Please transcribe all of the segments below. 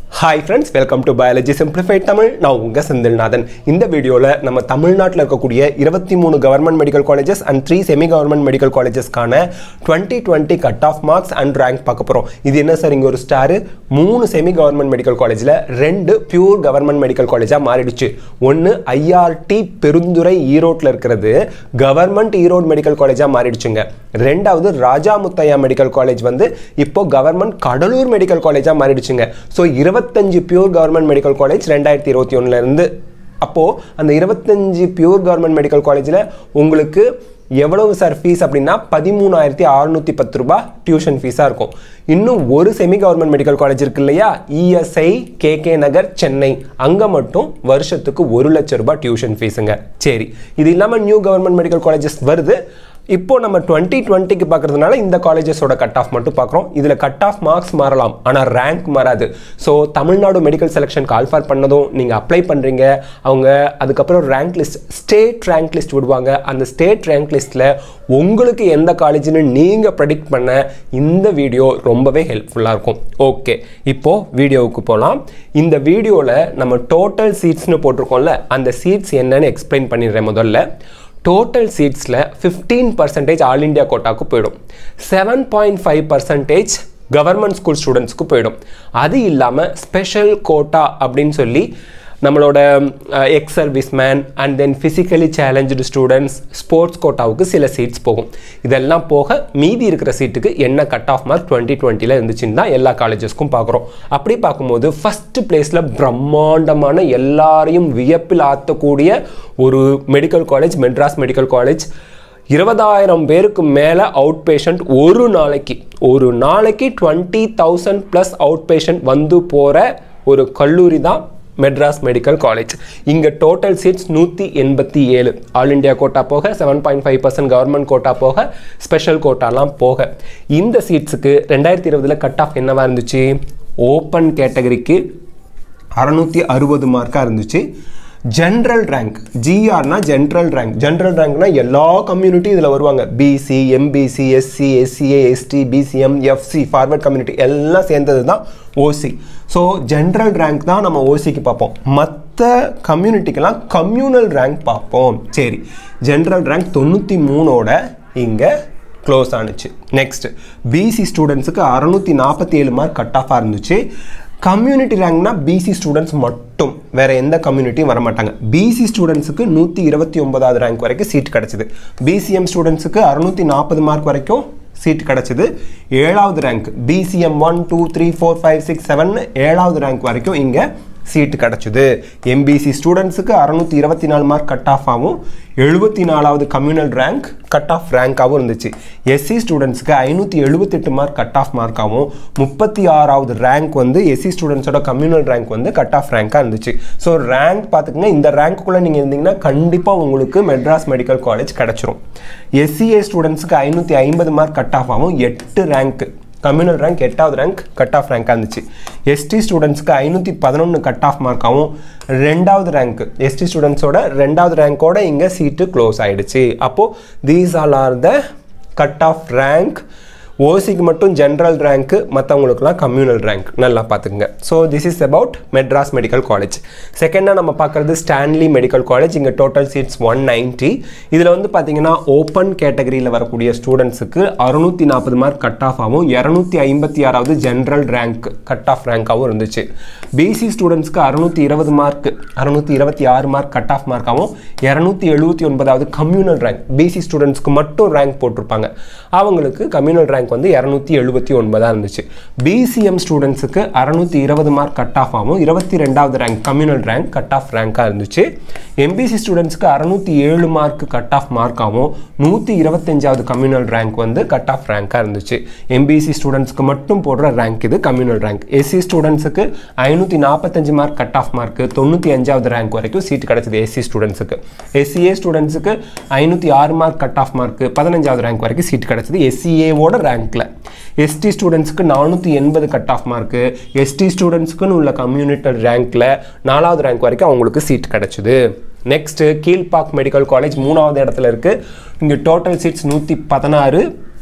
hi friends welcome to biology simplified Tamil நான் உங்கள் செந்தில்நாதன் இந்த வீடியோவில் நம்ம தமிழ்நாட்டில் இருக்கக்கூடிய இருபத்தி மூணு government medical colleges and three semi government medical காலேஜஸ்க்கான twenty twenty cut off marks and rank பார்க்க போகிறோம் இது என்ன சார் இங்கே ஒரு ஸ்டாரு மூணு செமி கவர்மெண்ட் மெடிக்கல் காலேஜில் ரெண்டு பியூர் கவர்மெண்ட் மெடிக்கல் காலேஜாக மாறிடுச்சு ஒன்று ஐஆர்டி பெருந்துறை ஈரோட்டில் இருக்கிறது கவர்மெண்ட் ஈரோடு மெடிக்கல் காலேஜாக மாறிடுச்சுங்க ரெண்டாவது ராஜா முத்தையா மெடிக்கல் காலேஜ் வந்து இப்போ கவர்மெண்ட் கடலூர் மெடிக்கல் காலேஜாக மாறிடுச்சுங்க ஸோ இருபத்தஞ்சு பியூர் கவர்மெண்ட் மெடிக்கல் காலேஜ் ரெண்டாயிரத்தி இருபத்தி ஒன்றுலேருந்து அப்போது அந்த இருபத்தஞ்சு பியூர் கவர்மெண்ட் மெடிக்கல் காலேஜில் உங்களுக்கு எவ்வளவு சார் ஃபீஸ் அப்படின்னா பதிமூணாயிரத்தி அறுநூற்றி பத்து ரூபாய் டியூஷன் ஃபீஸாக இருக்கும் இன்னும் ஒரு செமி கவர்மெண்ட் மெடிக்கல் காலேஜ் இருக்கு இல்லையா இஎஸ்ஐ கேகே நகர் சென்னை அங்கே மட்டும் வருஷத்துக்கு ஒரு லட்சம் ரூபாய் டியூஷன் ஃபீஸுங்க சரி இது இல்லாமல் நியூ கவர்மெண்ட் மெடிக்கல் காலேஜஸ் வருது இப்போ நம்ம டுவெண்ட்டி டுவெண்ட்டிக்கு பார்க்கறதுனால இந்த காலேஜஸோட கட் ஆஃப் மட்டும் பார்க்குறோம் இதில் கட் ஆஃப் மார்க்ஸ் மாறலாம் ஆனால் ரேங்க் மாறாது so Tamil Nadu medical selection call for பண்ணதும் நீங்கள் அப்ளை பண்ணுறீங்க அவங்க அதுக்கப்புறம் rank list state rank list விடுவாங்க அந்த ஸ்டேட் ரேங்க் லிஸ்ட்டில் உங்களுக்கு எந்த காலேஜ்னு நீங்கள் ப்ரெடிக்ட் பண்ண இந்த வீடியோ ரொம்பவே ஹெல்ப்ஃபுல்லாக இருக்கும் ஓகே இப்போது வீடியோவுக்கு போகலாம் இந்த வீடியோவில் நம்ம டோட்டல் சீட்ஸ்னு போட்டிருக்கோம்ல அந்த சீட்ஸ் என்னன்னு எக்ஸ்பிளைன் பண்ணிடுறேன் முதல்ல டோட்டல் சீட்ஸில் ஃபிஃப்டீன் பர்சன்டேஜ் ஆல் இண்டியா கோட்டாக்கு போயிடும் seven point five percentage government school ஸ்டூடெண்ட்ஸ்க்கு போயிடும் அது இல்லாமல் ஸ்பெஷல் கோட்டா அப்படின்னு சொல்லி நம்மளோட ex service man and then physically challenge students sports கோட்டாவுக்கு சில சீட்ஸ் போகும் இதெல்லாம் போக மீதி இருக்கிற சீட்டுக்கு என்ன கட் ஆஃப் மார்க் டுவெண்ட்டி டுவெண்ட்டியில் இருந்துச்சுன்னு தான் எல்லா காலேஜஸ்க்கும் பார்க்குறோம் அப்படி பார்க்கும்போது ஃபஸ்ட்டு பிளேஸில் பிரம்மாண்டமான எல்லாரையும் வியப்பில் ஆற்றக்கூடிய ஒரு medical college Madras medical college இருபதாயிரம் பேருக்கு மேலே அவுட் பேஷண்ட் ஒரு நாளைக்கு ஒரு நாளைக்கு twenty thousand plus out patient வந்து போகிற ஒரு கல்லூரி தான் மெட்ராஸ் மெடிக்கல் காலேஜ் இங்கே டோட்டல் சீட்ஸ் நூற்றி எண்பத்தி ஏழு ஆல் இண்டியா கோட்டா போக seven point five percent government கோட்டா போக ஸ்பெஷல் கோட்டாலாம் போக இந்த சீட்ஸுக்கு ரெண்டாயிரத்தி இருபதில் கட் ஆஃப் என்னவா இருந்துச்சு ஓப்பன் கேட்டகரிக்கு அறநூற்றி அறுபது மார்க்காக இருந்துச்சு ஜென்ரல் ரேங்க் ஜிஆர்னா ஜென்ரல் ரேங்க் ஜென்ரல் ரேங்க்னா எல்லா கம்யூனிட்டி இதில் வருவாங்க BC MBC SC SCA ST BCM FC forward community எல்லாம் சேர்ந்தது தான் ஓசி ஸோ ஜென்ரல் ரேங்க் தான் நம்ம ஓசிக்கு பார்ப்போம் மற்ற கம்யூனிட்டிக்கெல்லாம் கம்யூனல் ரேங்க் பார்ப்போம் சரி ஜென்ரல் ரேங்க் தொண்ணூற்றி மூணோட இங்கே க்ளோஸ் ஆணுச்சு நெக்ஸ்ட் பிசி ஸ்டூடெண்ட்ஸுக்கு அறநூற்றி நாற்பத்தி ஏழு மார்க் கட் ஆஃபாக இருந்துச்சு கம்யூனிட்டி ரேங்க்னா பிசி ஸ்டூடெண்ட்ஸ் மட்டும் வேற எந்த கம்யூனிட்டியும் வர மாட்டாங்க பிசி ஸ்டூடெண்ட்ஸுக்கு நூற்றி இருபத்தி ஒன்பதாவது ரேங்க் வரைக்கும் சீட் கிடச்சிது பிசிஎம் ஸ்டூடெண்ட்ஸுக்கு அறுநூற்றி நாற்பது மார்க் வரைக்கும் சீட் கிடச்சிது ஏழாவது rank BCM one two three four five six seven ஏழாவது ரேங்க் வரைக்கும் இங்கே சீட்டு கிடச்சிது எம்பிசி ஸ்டூடெண்ட்ஸுக்கு அறநூற்றி இருபத்தி நாலு மார்க் கட் ஆஃப் ஆகும் எழுபத்தி நாலாவது கம்யூனல் ரேங்க் கட் ஆஃப் ரேங்காகவும் இருந்துச்சு எஸ்சி ஸ்டூடெண்ட்ஸ்க்கு ஐநூற்றி எழுபத்தெட்டு மார்க் கட் ஆஃப் மார்க்காகவும் முப்பத்தி ஆறாவது ரேங்க் வந்து எஸ்சி ஸ்டூடெண்ட்ஸோட கம்யூனல் ரேங்க் வந்து கட் ஆஃப் ரேங்காக இருந்துச்சு ஸோ ரேங்க் பார்த்துக்கங்க இந்த ரேங்க்குள்ளே நீங்கள் இருந்தீங்கன்னா கண்டிப்பாக உங்களுக்கு மெட்ராஸ் மெடிக்கல் காலேஜ் கிடச்சிரும் எஸ்சிஏ ஸ்டூடெண்ட்ஸுக்கு ஐநூற்றி ஐம்பது மார்க் கட் ஆஃப் ஆகும் எட்டு ரேங்க்கு கம்யூனல் ரேங்க் எட்டாவது ரேங்க் கட் ஆஃப் ரேங்காக இருந்துச்சு எஸ்டி ஸ்டூடெண்ட்ஸ்க்கு ஐநூற்றி பதினொன்று கட் ஆஃப் மார்க்காகவும் ரெண்டாவது ரேங்க் எஸ்டி ஸ்டூடெண்ட்ஸோட ரெண்டாவது ரேங்க்கோட இங்கே சீட்டு க்ளோஸ் ஆகிடுச்சு அப்போது these all are the cut off rank ஓசிக்கு மட்டும் ஜென்ரல் ரேங்க்கு மற்றவங்களுக்குலாம் கம்யூனல் ரேங்க் நல்லா பார்த்துக்குங்க so this is about Madras medical college செகண்டாக நம்ம பார்க்குறது ஸ்டான்லி மெடிக்கல் காலேஜ் இங்கே டோட்டல் சீட்ஸ் ஒன் நைன்ட்டி இதில் வந்து பார்த்தீங்கன்னா ஓப்பன் கேட்டகரியில் வரக்கூடிய ஸ்டூடெண்ட்ஸுக்கு அறுநூற்றி நாற்பது மார்க் கட் ஆஃப் ஆகும் இரநூத்தி ஐம்பத்தி ஆறாவது ஜென்ரல் ரேங்க் கட் ஆஃப் ரேங்காகவும் இருந்துச்சு பிசி ஸ்டூடெண்ட்ஸ்க்கு அறுநூற்றி இருபது மார்க் அறுநூற்றி இருபத்தி ஆறு மார்க் கட் ஆஃப் மார்க்காகவும் இரநூத்தி எழுபத்தி ஒன்பதாவது கம்யூனல் ரேங்க் பிசி ஸ்டூடெண்ட்ஸ்க்கு மட்டும் ரேங்க் போட்டிருப்பாங்க அவங்களுக்கு கம்யூனல் ரேங்க் வந்து இரநூத்தி எழுபத்தி ஒன்பதாக இருந்துச்சு பிசிஎம் ஸ்டூடெண்ட்ஸுக்கு அறநூற்றி இருபது மார்க் கட் ஆஃப் ஆகும் இருபத்தி ரெண்டாவது rank communal rank cut off ரேங்காக இருந்துச்சு எம்பிசி ஸ்டூடெண்ட்ஸ்க்கு அறநூற்றி ஏழு மார்க் கட் ஆஃப் மார்க்காகவும் நூற்றி இருபத்தஞ்சாவது கம்யூனல் ரேங்க் வந்து கட் ஆஃப் ரேங்காக இருந்துச்சு எம்பிசி ஸ்டூடெண்ட்ஸ்க்கு மட்டும் போடுற ரேங்க் இது கம்யூனல் ரேங்க் எஸ்சி ஸ்டூடெண்ட்ஸுக்கு ஐநூற்றி நாற்பத்தஞ்சு மார்க் கட் ஆஃப் மார்க் தொண்ணூற்றி அஞ்சாவது ரேங்க் வரைக்கும் சீட் கிடச்சிது எஸ்சி ஸ்டூடெண்ட்ஸுக்கு எஸ்சிஏ ஸ்டூடெண்ட்ஸுக்கு ஐநூற்றி ஆறு மார்க் கட் ஆஃப் மார்க் பதினஞ்சாவது ரேங்க் வரைக்கும் சீட் கிடச்சிது எஸ்சிஏவோட ரேங்க்கில் எஸ்டி ஸ்டூடெண்ட்ஸ்க்கு நானூற்றி எண்பது கட் ஆஃப் மார்க்கு எஸ்டி ஸ்டூடெண்ட்ஸ்க்குன்னு உள்ள கம்யூனிட்டல் ரேங்க்கில் நாலாவது ரேங்க் வரைக்கும் அவங்களுக்கு சீட் கிடச்சிது நெக்ஸ்ட்டு கீழ்பாக் மெடிக்கல் காலேஜ் மூணாவது இடத்துல இருக்குது இங்கே டோட்டல் சீட்ஸ் நூற்றி பதினாறு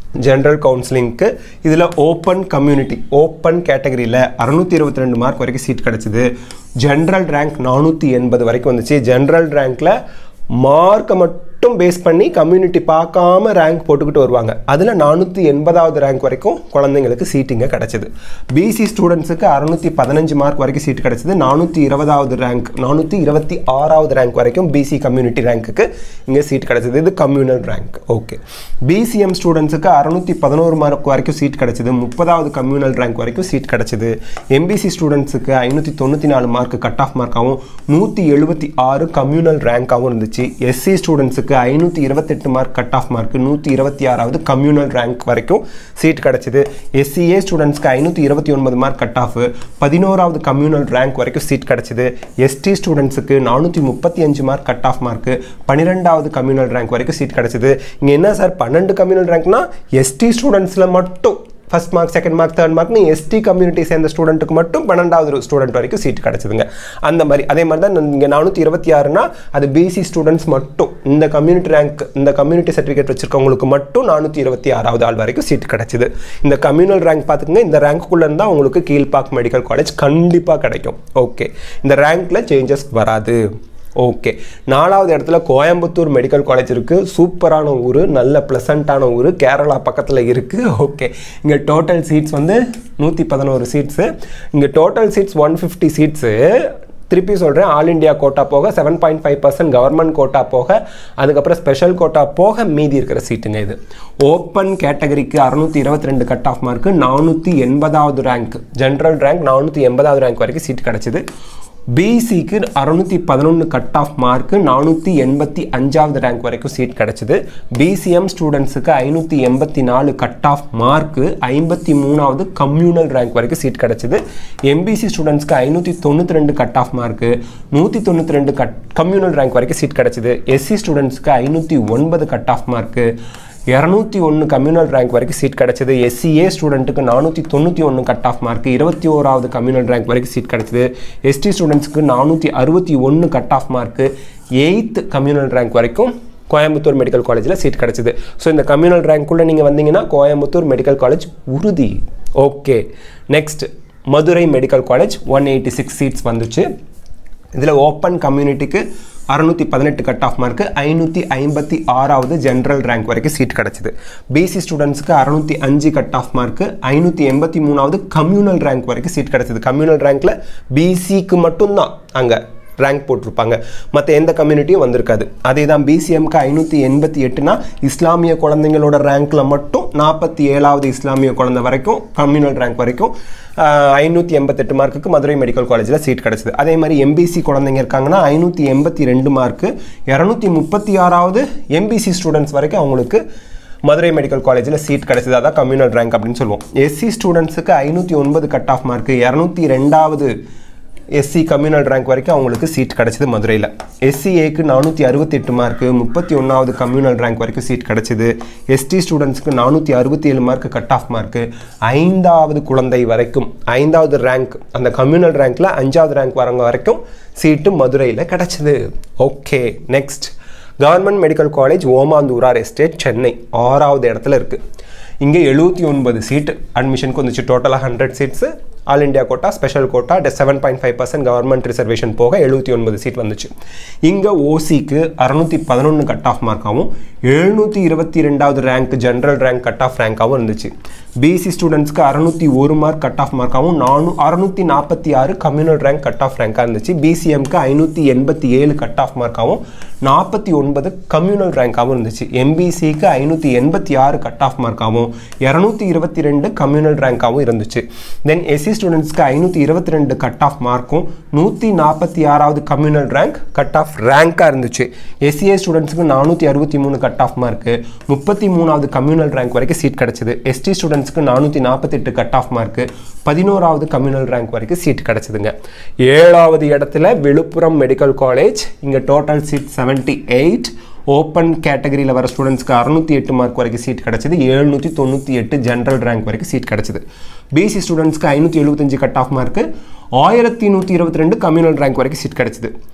ஜென்ரல் கவுன்சிலிங்க்கு இதில் ஓப்பன் கம்யூனிட்டி ஓப்பன் கேட்டகரியில் அறுநூத்தி இருபத்தி ரெண்டு மார்க் வரைக்கும் சீட் கிடச்சிது ஜென்ரல் ரேங்க் நானூற்றி எண்பது வரைக்கும் வந்துச்சு ஜென்ரல் ரேங்க்கில் மார்க்கை மட்டும் பேஸ் பண்ணி கம்யூனிட்டி பார்க்காம ரேங்க் போட்டுக்கிட்டு வருவாங்க அதில் நானூற்றி எண்பதாவது ரேங்க் வரைக்கும் குழந்தைங்களுக்கு சீட்டிங்க கிடச்சிது பிசி ஸ்டூடெண்ட்ஸுக்கு அறுநூற்றி பதினஞ்சு மார்க் வரைக்கும் சீட் கிடச்சிது நானூற்றி இருபதாவது ரேங்க் நானூற்றி இருபத்தி ஆறாவது ரேங்க் வரைக்கும் பிசி கம்யூனிட்டி ரேங்க்குக்கு இங்கே சீட் கிடச்சிது இது கம்யூனல் ரேங்க் ஓகே பிசிஎம் ஸ்டூடெண்ட்ஸுக்கு அறுநூற்றி பதினோரு மார்க் வரைக்கும் சீட் கிடச்சிது முப்பதாவது கம்யூனல் ரேங்க் வரைக்கும் சீட் கிடச்சிது எம்பிசி ஸ்டூடெண்ட்ஸுக்கு ஐநூற்றி தொண்ணூற்றி நாலு மார்க் கட் ஆஃப் மார்க்காகவும் நூற்றி எழுபத்தி ஆறு கம்யூனல் ரேங்காகவும் இருந்துச்சு எஸ்சி ஸ்டூடெண்ட்ஸுக்கு ஐநூற்றி இருபத்தெட்டு மார்க் கட் ஆஃப் மார்க் நூற்றி இருபத்தி ஆறாவது கம்யூனல் ரேங்க் வரைக்கும் சீட் கிடச்சிது எஸ்சிஏ ஸ்டூடெண்ட்ஸ்க்கு ஐநூற்றி இருபத்தி ஒன்பது மார்க் கட் ஆஃப் பதினோராவது கம்யூனல் ரேங்க் வரைக்கும் சீட் கிடச்சிது எஸ்டி ஸ்டூடெண்ட்ஸுக்கு நானூற்றி முப்பத்தி அஞ்சு மார்க் கட் ஆஃப் மார்க் பன்னிரெண்டாவது கம்யூனல் ரேங்க் வரைக்கும் சீட் கிடச்சிது இங்கே என்ன சார் பன்னெண்டு கம்யூனல் ரேங்க்னா எஸ்டி ஸ்டூடெண்ட்ஸில் மட்டும் first mark second mark third மார்க்னு எஸ்டி கம்யூனிட்டி சேர்ந்த ஸ்டூடெண்ட்டுக்கு மட்டும் பன்னெண்டாவது ஸ்டூடெண்ட் வரைக்கும் சீட் கிடச்சிதுங்க அந்த மாதிரி அதே மாதிரி தான் இங்கே நானூற்றி இருபத்தி ஆறுனா அது பிசி ஸ்டூடெண்ட்ஸ் மட்டும் இந்த கம்யூனிட்டி ரேங்க் இந்த கம்யூனிட்டி சர்டிஃபிகேட் வச்சிருக்கவங்களுக்கு மட்டும் நானூற்றி இருபத்தி ஆறாவது ஆள் வரைக்கும் சீட் கிடச்சிது இந்த கம்யூனல் ரேங்க் பார்த்துக்கங்க இந்த ரேங்க்குள்ளே இருந்தால் உங்களுக்கு கீழ்பாக் மெடிக்கல் காலேஜ் கண்டிப்பாக கிடைக்கும் ஓகே இந்த ரேங்க்கில் சேஞ்சஸ் வராது ஓகே நாலாவது இடத்துல கோயம்புத்தூர் மெடிக்கல் காலேஜ் இருக்குது சூப்பரான ஊர் நல்ல ப்ளசண்ட்டான ஊர் கேரளா பக்கத்தில் இருக்குது ஓகே இங்கே டோட்டல் சீட்ஸ் வந்து நூற்றி பதினோரு சீட்ஸு இங்கே டோட்டல் சீட்ஸ் ஒன் ஃபிஃப்டி சீட்ஸு திருப்பி சொல்கிறேன் ஆல் இண்டியா கோட்டா போக seven point five percent government கோட்டா போக அதுக்கப்புறம் ஸ்பெஷல் கோட்டா போக மீதி இருக்கிற சீட்டுங்க இது ஓப்பன் கேட்டகரிக்கு அறுநூத்தி இருபத்தி ரெண்டு கட் ஆஃப் மார்க்கு நானூற்றி எண்பதாவது ரேங்க் ஜென்ரல் ரேங்க் நானூற்றி எண்பதாவது ரேங்க் வரைக்கும் சீட் கிடச்சிது பிசிக்கு அறுநூத்தி பதினொன்று கட் ஆஃப் மார்க்கு நானூற்றி எண்பத்தி அஞ்சாவது ரேங்க் வரைக்கும் சீட் கிடச்சிது பிசிஎம் ஸ்டூடெண்ட்ஸுக்கு ஐநூற்றி எண்பத்தி நாலு கட் ஆஃப் மார்க்கு ஐம்பத்தி மூணாவது கம்யூனல் ரேங்க் வரைக்கும் சீட் கிடச்சிது எம்பிசி ஸ்டூடெண்ட்ஸ்க்கு ஐநூற்றி தொண்ணூற்றி ரெண்டு கட் ஆஃப் மார்க்கு நூற்றி தொண்ணூற்றி ரெண்டு கட் கம்யூனல் ரேங்க் வரைக்கும் சீட் கிடச்சிது எஸ்சி ஸ்டூடெண்ட்ஸ்க்கு ஐநூற்றி ஒன்பது கட் ஆஃப் மார்க்கு இரநூத்தி ஒன்று கம்யூனல் ரேங்க் வரைக்கும் சீட் கிடச்சிது எஸ்சிஏ ஸ்டூடெண்ட்டுக்கு நானூற்றி தொண்ணூற்றி ஒன்று கட் ஆஃப் மார்க் இருபத்தி ஓராவது கம்யூனல் ரேங்க் வரைக்கும் சீட் கிடச்சிது எஸ்டி ஸ்டூடெண்ட்ஸ்க்கு நானூற்றி அறுபத்தி ஒன்று cut off mark eighth communal rank வரைக்கும் கோயம்புத்தூர் மெடிக்கல் காலேஜில் சீட் கிடச்சிது ஸோ இந்த கம்யூனல் ரேங்க்குள்ளே நீங்கள் வந்தீங்கன்னா கோயம்புத்தூர் மெடிக்கல் காலேஜ் உறுதி okay next Madurai medical college one eighty six seats வந்துச்சு இதில் ஓப்பன் கம்யூனிட்டிக்கு அறுநூற்றி பதினெட்டு கட் ஆஃப் மார்க்கு ஐநூற்றி ஐம்பத்தி ஆறாவது ஜென்ரல் ரேங்க் வரைக்கும் சீட் கிடச்சிது பிசி ஸ்டூடெண்ட்ஸ்க்கு அறுநூற்றி அஞ்சு கட் ஆஃப் மார்க்கு ஐநூற்றி எண்பத்தி மூணாவது கம்யூனல் ரேங்க் வரைக்கும் சீட் கிடச்சிது கம்யூனல் ரேங்க்கில் பிசிக்கு மட்டும்தான் அங்கே ரேங்க் போட்டிருப்பாங்க மற்ற எந்த கம்யூனிட்டியும் வந்திருக்காது அதே தான் பிசிஎம்க்கு ஐநூற்றி எண்பத்தி எட்டுனா இஸ்லாமிய குழந்தைங்களோட ரேங்க்கில் மட்டும் நாற்பத்தி ஏழாவது இஸ்லாமிய குழந்தை வரைக்கும் கம்யூனல் ரேங்க் வரைக்கும் ஐநூற்றி எண்பத்தெட்டு மார்க்குக்கு மதுரை மெடிக்கல் காலேஜில் சீட் கிடச்சிது அதே மாதிரி எம்பிசி குழந்தைங்க இருக்காங்கன்னா ஐநூற்றி எண்பத்தி ரெண்டு மார்க்கு இரநூத்தி முப்பத்தி ஆறாவது எம்பிசி ஸ்டூடெண்ட்ஸ் வரைக்கும் அவங்களுக்கு மதுரை மெடிக்கல் காலேஜில் சீட் கிடச்சிது அதான் கம்யூனல் ரேங்க் அப்படின்னு சொல்லுவோம் எஸ்சி ஸ்டூடெண்ட்ஸுக்கு ஐநூற்றி ஒன்பது கட் ஆஃப் மார்க்கு இரநூத்தி ரெண்டாவது எஸ்சி கம்யூனல் ரேங்க் வரைக்கும் அவங்களுக்கு சீட் கிடச்சிது மதுரையில் எஸ்சிஏக்கு நானூற்றி அறுபத்தெட்டு மார்க்கு முப்பத்தி ஒன்றாவது கம்யூனல் ரேங்க் வரைக்கும் சீட் கிடச்சிது எஸ்டி ஸ்டூடெண்ட்ஸ்க்கு நானூற்றி அறுபத்தி ஏழு மார்க் கட் ஆஃப் மார்க்கு ஐந்தாவது குழந்தை வரைக்கும் ஐந்தாவது ரேங்க் அந்த கம்யூனல் ரேங்க்கில் அஞ்சாவது ரேங்க் வரவங்க வரைக்கும் சீட்டு மதுரையில் கிடச்சிது okay next government medical college Omandurar estate Chennai ஆறாவது இடத்துல இருக்குது இங்கே எழுபத்தி ஒன்பது சீட்டு அட்மிஷனுக்கு வந்துச்சு டோட்டலாக hundred seats all India quota special quota seven point five percent government reservation போக எழுபத்தி ஒன்பது சீட் வந்துச்சு இங்கே ஓசிக்கு அறுநூற்றி பதினொன்று கட் ஆஃப் மார்க்காகவும் எழுநூற்றி இருபத்தி ரெண்டாவது rank general rank cut off ரேங்காகவும் இருந்துச்சு பிசி ஸ்டூடெண்ட்ஸ்க்கு அறுநூற்றி ஒரு மார்க் கட் ஆஃப் மார்க்காகவும் நானூ அறுநூற்றி நாற்பத்தி ஆறு கம்யூனல் ரேங்க் கட் ஆஃப் ரேங்காக இருந்துச்சு பிசிஎம்க்கு ஐநூற்றி எண்பத்தி ஏழு கட் ஆஃப் மார்க்காகவும் நாற்பத்தி ஒன்பது கம்யூனல் ரேங்காகவும் இருந்துச்சு எம்பிசிக்கு ஐநூற்றி எண்பத்தி ஆறு கட் ஆஃப் மார்க்காகவும் இரநூத்தி இருபத்தி ரெண்டு கம்யூனல் ரேங்காகவும் இருந்துச்சு தென் எஸ்சி ஸ்டூடெண்ட்ஸ்க்கு ஐநூற்றி இருபத்தி ரெண்டு கட் ஆஃப் மார்க்கும் நூற்றி நாற்பத்தி ஆறாவது கம்யூனல் ரேங்க் கட் ஆஃப் ரேங்காக இருந்துச்சு எஸ்சிஏ ஸ்டூடெண்ட்ஸ்க்கு நானூற்றி அறுபத்தி மூணு கட் ஆஃப் மார்க்கு முப்பத்தி மூணாவது கம்யூனல் ரேங்க் வரைக்கும் சீட் கிடச்சிது எஸ்டி ஸ்டூடெண்ட்ஸ்க்கு நானூற்றி நாற்பத்தெட்டு கட் ஆஃப் மார்க்கு பதினோராவது கம்யூனல் ரேங்க் வரைக்கும் சீட் கிடச்சிதுங்க ஏழாவது இடத்துல விழுப்புரம் மெடிக்கல் காலேஜ் இங்கே total seat seventy eight open கேட்டகரியில் வர ஸ்டூடெண்ட்ஸ்க்கு அறுநூத்தி எட்டு மார்க் வரைக்கும் சீட் கிடச்சிது எழுநூற்றி தொண்ணூற்றி எட்டு ஜென்ரல் ரேங்க் வரைக்கும் சீட் கிடச்சிது பிசி ஸ்டூடெண்ட்ஸ்க்கு ஐநூற்றி எழுபத்தஞ்சு கட் ஆஃப் மார்க்கு ஆயிரத்தி நூற்றி இருபத்தி ரெண்டு கம்யூனல் ரேங்க் வரைக்கும் சீட் கிடச்சிது